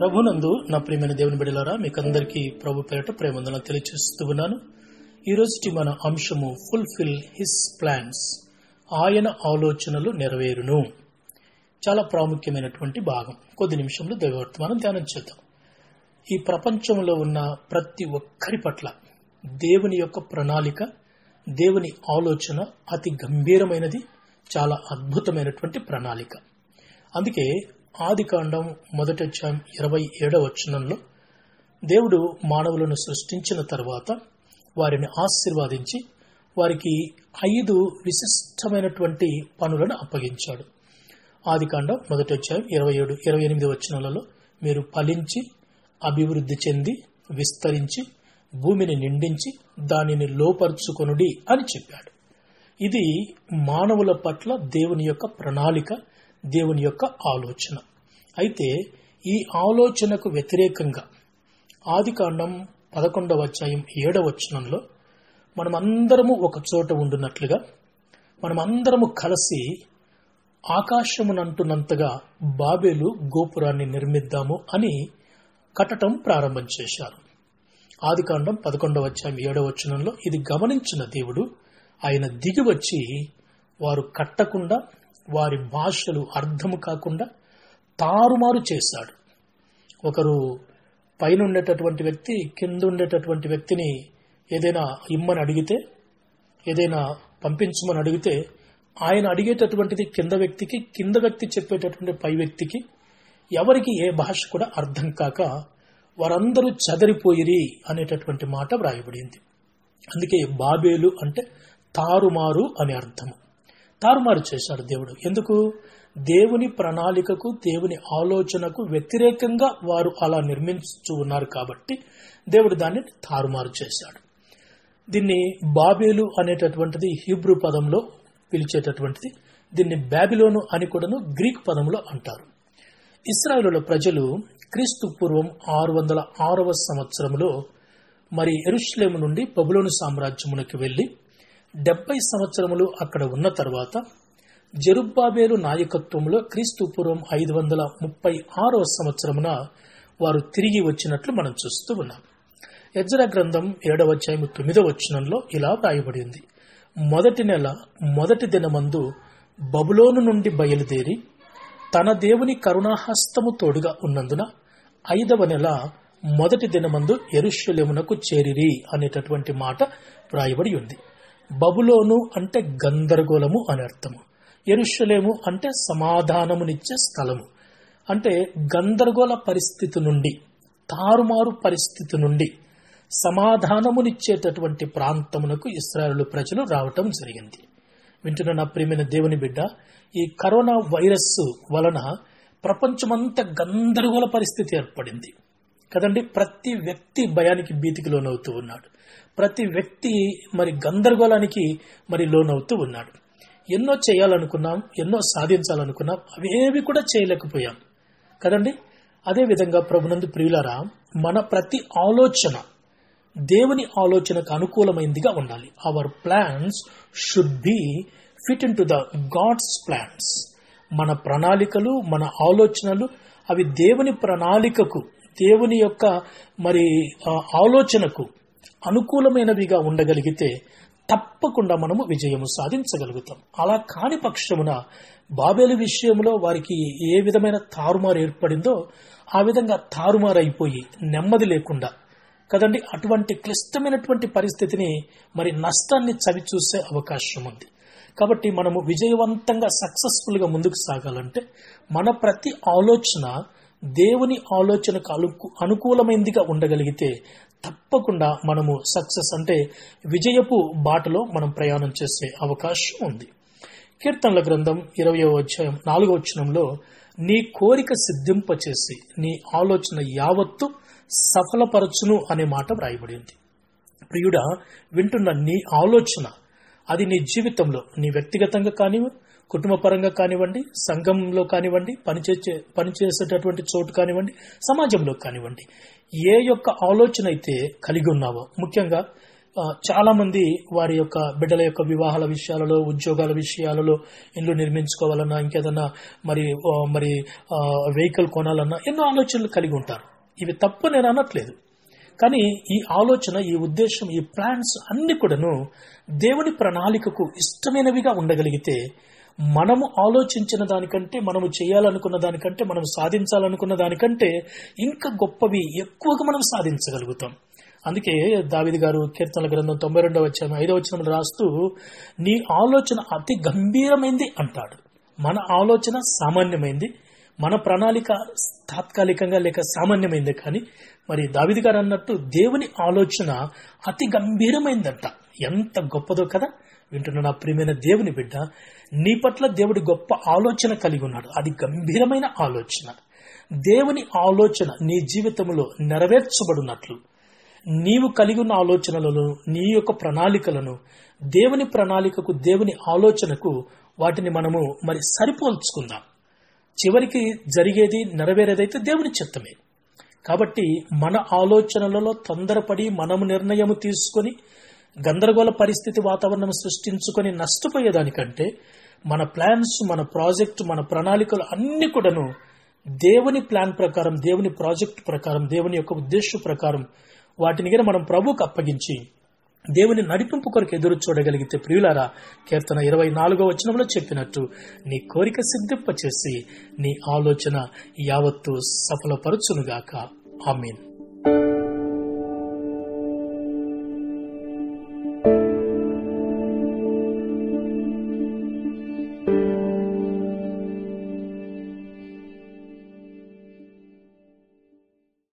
ప్రభునందు నా ప్రియమైన దేవుని బిడలారా మీకందరికీ ప్రభు పేరట ప్రేమందన తెలియచేస్తూ ఉన్నాను ఈ రోజుటి మన అంశము ఫుల్ఫిల్ హిస్ ప్లాన్స్ ఆయన ఆలోచనలు నెరవేరును చాలా ప్రాముఖ్యమైనటువంటి భాగం కొద్ది నిమిషంలో దైవవర్తమానం ధ్యానం చేద్దాం ఈ ప్రపంచంలో ఉన్న ప్రతి ఒక్కరి పట్ల దేవుని యొక్క ప్రణాళిక దేవుని ఆలోచన అతి గంభీరమైనది చాలా అద్భుతమైనటువంటి ప్రణాళిక అందుకే ఆది కాండం మొదటి అధ్యాయం ఇరవై ఏడవ వచనంలో దేవుడు మానవులను సృష్టించిన తర్వాత వారిని ఆశీర్వాదించి వారికి ఐదు విశిష్టమైనటువంటి పనులను అప్పగించాడు ఆది కాండం మొదటి అధ్యాయం ఇరవై ఏడు ఇరవై ఎనిమిది వచనాలలో మీరు ఫలించి అభివృద్ధి చెంది విస్తరించి భూమిని నిండించి దానిని లోపరుచుకొనుడి అని చెప్పాడు ఇది మానవుల పట్ల దేవుని యొక్క ప్రణాళిక దేవుని యొక్క ఆలోచన అయితే ఈ ఆలోచనకు వ్యతిరేకంగా ఆది కాండం పదకొండవ అధ్యాయం ఏడవ వచనంలో మనమందరము ఒక చోట ఉండున్నట్లుగా మనమందరము కలిసి ఆకాశమునంటున్నంతగా బాబేలు గోపురాన్ని నిర్మిద్దాము అని కట్టటం ప్రారంభం చేశారు ఆదికాండం పదకొండవ అధ్యాయం ఏడవ వచనంలో ఇది గమనించిన దేవుడు ఆయన దిగి వచ్చి వారు కట్టకుండా వారి భాషలు అర్థము కాకుండా తారుమారు చేశాడు ఒకరు పైన ఉండేటటువంటి వ్యక్తి కింద ఉండేటటువంటి వ్యక్తిని ఏదైనా ఇమ్మని అడిగితే ఏదైనా పంపించమని అడిగితే ఆయన అడిగేటటువంటిది కింద వ్యక్తికి కింద వ్యక్తి చెప్పేటటువంటి పై వ్యక్తికి ఎవరికి ఏ భాష కూడా అర్థం కాక వారందరూ చదరిపోయిరి అనేటటువంటి మాట వ్రాయబడింది అందుకే బాబేలు అంటే తారుమారు అని అర్థము తారుమారు చేశాడు దేవుడు ఎందుకు దేవుని ప్రణాళికకు దేవుని ఆలోచనకు వ్యతిరేకంగా వారు అలా నిర్మించు ఉన్నారు కాబట్టి దేవుడు దాన్ని తారుమారు చేశాడు దీన్ని బాబేలు అనేటటువంటిది హీబ్రూ పదంలో పిలిచేటటువంటిది దీన్ని బ్యాబిలోను అని కూడాను గ్రీక్ పదంలో అంటారు ఇస్రాయేలుల ప్రజలు క్రీస్తు పూర్వం ఆరు వందల ఆరవ సంవత్సరంలో మరి ఎరుష్లేము నుండి బబులోను సామ్రాజ్యమునకు వెళ్లి డెబ్బై సంవత్సరములు అక్కడ ఉన్న తర్వాత జరుబ్బాబేలు నాయకత్వంలో క్రీస్తు పూర్వం ఐదు వందల ముప్పై ఆరవ సంవత్సరమున వారు తిరిగి వచ్చినట్లు మనం చూస్తూ ఉన్నాం యజ్ర గ్రంథం ఏడవ అధ్యాయం తొమ్మిదవ వచనంలో ఇలా వ్రాయబడింది మొదటి నెల మొదటి దినమందు బబులోను నుండి బయలుదేరి తన దేవుని కరుణాహస్తము తోడుగా ఉన్నందున ఐదవ నెల మొదటి దినమందు ఎరుష్యలేమునకు చేరిరి అనేటటువంటి మాట వ్రాయబడి ఉంది బబులోను అంటే గందరగోళము అని అర్థము ఎరుషలేము అంటే సమాధానమునిచ్చే స్థలము అంటే గందరగోళ పరిస్థితి నుండి తారుమారు పరిస్థితి నుండి సమాధానమునిచ్చేటటువంటి ప్రాంతమునకు ఇస్రాయేలు ప్రజలు రావటం జరిగింది వింటున్న నా ప్రియమైన దేవుని బిడ్డ ఈ కరోనా వైరస్ వలన ప్రపంచమంతా గందరగోళ పరిస్థితి ఏర్పడింది కదండి ప్రతి వ్యక్తి భయానికి భీతికి లోనవుతూ ఉన్నాడు ప్రతి వ్యక్తి మరి గందరగోళానికి మరి లోనవుతూ ఉన్నాడు ఎన్నో చేయాలనుకున్నాం ఎన్నో సాధించాలనుకున్నాం అవేవి కూడా చేయలేకపోయాం కదండి అదేవిధంగా ప్రభునందు ప్రియులరా మన ప్రతి ఆలోచన దేవుని ఆలోచనకు అనుకూలమైందిగా ఉండాలి our plans should be fit in to the God's plans మన ప్రణాళికలు మన ఆలోచనలు అవి దేవుని ప్రణాళికకు దేవుని యొక్క మరి ఆలోచనకు అనుకూలమైనవిగా ఉండగలిగితే తప్పకుండా మనము విజయము సాధించగలుగుతాం అలా కాని పక్షమున బాబేలు విషయంలో వారికి ఏ విధమైన తారుమారు ఏర్పడిందో ఆ విధంగా తారుమారైపోయి నెమ్మది లేకుండా కదండి అటువంటి క్లిష్టమైనటువంటి పరిస్థితిని మరి నష్టాన్ని చవి చూసే అవకాశం ఉంది కాబట్టి మనము విజయవంతంగా సక్సెస్ఫుల్ గా ముందుకు సాగాలంటే మన ప్రతి ఆలోచన దేవుని ఆలోచనకు అను అనుకూలమైందిగా ఉండగలిగితే తప్పకుండా మనము సక్సెస్ అంటే విజయపు బాటలో మనం ప్రయాణం చేసే అవకాశం ఉంది కీర్తనల గ్రంథం ఇరవయో అధ్యాయం నాలుగో వచనంలో నీ కోరిక సిద్ధింపచేసి నీ ఆలోచన యావత్తు సఫలపరచును అనే మాట వ్రాయబడింది ప్రియుడా వింటున్న నీ ఆలోచన అది నీ జీవితంలో నీ వ్యక్తిగతంగా కానివ్వండి కుటుంబ పరంగా కానివ్వండి సంఘంలో కానివ్వండి పనిచేసే పనిచేసేటటువంటి చోటు కానివ్వండి సమాజంలో కానివ్వండి ఏ యొక్క ఆలోచన అయితే కలిగి ఉన్నావో ముఖ్యంగా ఆ, చాలా మంది వారి యొక్క బిడ్డల యొక్క వివాహాల విషయాలలో ఉద్యోగాల విషయాలలో ఇల్లు నిర్మించుకోవాలన్నా ఇంకేదన్నా మరి ఆ, మరి వెహికల్ కొనాలన్నా ఎన్నో ఆలోచనలు కలిగి ఉంటారు ఇవి తప్పు నేను అనట్లేదు కానీ ఈ ఆలోచన ఈ ఉద్దేశం ఈ ప్లాన్స్ అన్ని కూడాను దేవుని ప్రణాళికకు ఇష్టమైనవిగా ఉండగలిగితే మనము ఆలోచించిన దానికంటే మనము చేయాలనుకున్న దానికంటే మనం సాధించాలనుకున్న దానికంటే ఇంకా గొప్పవి ఎక్కువగా మనం సాధించగలుగుతాం అందుకే దావిది గారు కీర్తనల గ్రంథం తొంభై రెండవ వచ్చాము ఐదవ వచనం రాస్తూ నీ ఆలోచన అతి గంభీరమైంది అంటాడు మన ఆలోచన సామాన్యమైంది మన ప్రణాళిక తాత్కాలికంగా లేక సామాన్యమైంది కానీ మరి దావిది గారు అన్నట్టు దేవుని ఆలోచన అతి గంభీరమైందంట ఎంత గొప్పదో కదా వింటున్న నా ప్రియమైన దేవుని బిడ్డ నీ పట్ల దేవుడి గొప్ప ఆలోచన కలిగి ఉన్నాడు అది గంభీరమైన ఆలోచన దేవుని ఆలోచన నీ జీవితంలో నెరవేర్చబడినట్లు నీవు కలిగి ఉన్న ఆలోచనలను నీ యొక్క ప్రణాళికలను దేవుని ప్రణాళికకు దేవుని ఆలోచనకు వాటిని మనము మరి సరిపోల్చుకుందాం చివరికి జరిగేది నెరవేరేదైతే దేవుని చిత్తమే కాబట్టి మన ఆలోచనలలో తొందరపడి మనము నిర్ణయము తీసుకొని గందరగోళ పరిస్థితి వాతావరణం సృష్టించుకొని నష్టపోయేదానికంటే మన ప్లాన్స్ మన ప్రాజెక్టు మన ప్రణాళికలు అన్ని కూడాను దేవుని ప్లాన్ ప్రకారం దేవుని ప్రాజెక్ట్ ప్రకారం దేవుని యొక్క ఉద్దేశం ప్రకారం వాటిని గన మనం ప్రభువుకు అప్పగించి దేవుని నడిపింపు కొరకు ఎదురు చూడగలిగితే ప్రియులారా కీర్తన ఇరవై నాలుగో వచనంలో చెప్పినట్టు నీ కోరిక సిద్ధింపచేసి నీ ఆలోచన యావత్తు సఫలపరచునుగాక ఆమీన్